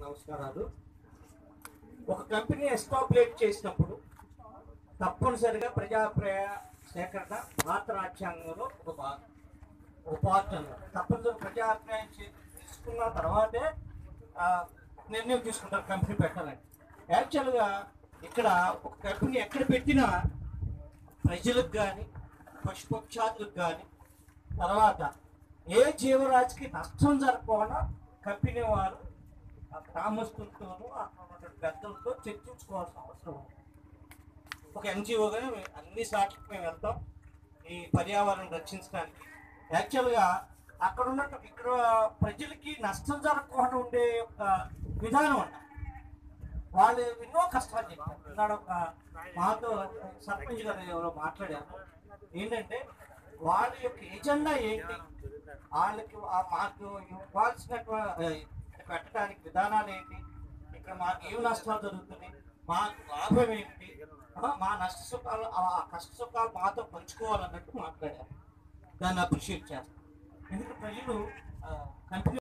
నమస్కారాలు ఒక company establish చేసినప్పుడు తప్పనిసరిగా ప్రజాప్రయ సేకరణ భారత రాజ్యాంగంలో ఒక భాగం ఒక పార్ట్ అన్నమాట తప్పనిసరి ప్రజాప్రాయం చే- తీసుకున్న తర్వాతే ఆ, నిర్ణయం తీసుకుంటారు కంపెనీ పెట్టాలని యాక్చువల్గా ఇక్కడ ఒక కంపెనీ ఎక్కడ పెట్టినా ప్రజలకు కానీ పశుపక్షాదులకు కానీ తర్వాత ఏ జీవరాశికి నష్టం జరగకుండా కంపెనీ వారు ఆ గ్రామస్తులతోనూ అక్కడ ఉన్నటువంటి పెద్దలతో చర్చించుకోవాల్సిన అవసరం ఉంది ఒక ఎన్జిఓగా అన్ని సార్లకి మేము వెళ్తాం ఈ పర్యావరణం రక్షించడానికి యాక్చువల్గా అక్కడ ఉన్నట్టు ఇక్కడ ప్రజలకి నష్టం జరగకుండా ఉండే ఒక విధానం అన్న వాళ్ళు ఎన్నో కష్టాలు చెప్పారు ఈనాడు ఒక మాతో సర్పంచ్ గారు ఎవరో మాట్లాడారు ఏంటంటే వాళ్ళ యొక్క ఎజెండా ఏంటి వాళ్ళకి ఆ- మాకు ఇవ్వాల్సినటువంటి పెట్టడానికి విధానాలు ఏంటి ఇక్కడ మాకు ఏం నష్టాలు జరుగుతున్నాయి మాకు లాభం ఏంటి ఆ, మా నష్ట సుఖాలు ఆ కష్ట సుఖాలు మాతో పంచుకోవాలన్నట్టు మాట్లాడారు దాన్ని అప్రిషియేట్ చేస్తాం ఎందుకంటే ప్రజలు కంపెనీ